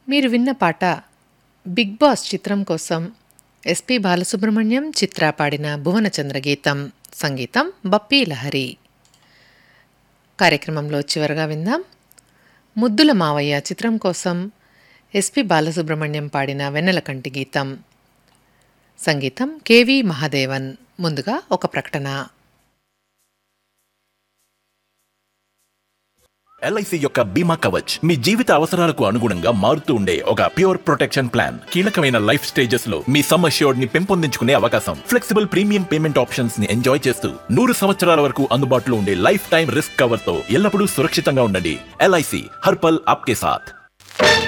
మీరు విన్న పాట బిగ్ బాస్ చిత్రం కోసం ఎస్పి బాలసుబ్రహ్మణ్యం చిత్ర పాడిన భువనచంద్ర గీతం సంగీతం బప్పీ లహరి కార్యక్రమంలో చివరగా విందాం ముద్దుల మావయ్య చిత్రం కోసం ఎస్పి బాలసుబ్రహ్మణ్యం పాడిన వెన్నెలకంటి గీతం సంగీతం కెవి మహాదేవన్ ముందుగా ఒక ప్రకటన ఎల్ఐసి యొక్క బీమా కవచ్ మీ జీవిత అవసరాలకు అనుగుణంగా మారుతూ ఉండే ఒక ప్యూర్ ప్రొటెక్షన్ ప్లాన్ కీలకమైన లైఫ్ స్టేజెస్ లో మీ సమ్ అష్యూర్డ్ ని పెంపొందించుకునే అవకాశం ఫ్లెక్సిబుల్ ప్రీమియం పేమెంట్ ఆప్షన్స్ ని ఎంజాయ్ చేస్తూ నూరు సంవత్సరాల వరకు అందుబాటులో ఉండే లైఫ్ టైం రిస్క్ కవర్ తో ఎల్లప్పుడూ సురక్షితంగా ఉండండి ఎల్ఐసి హర్పల్ ఆప్కే సాథ్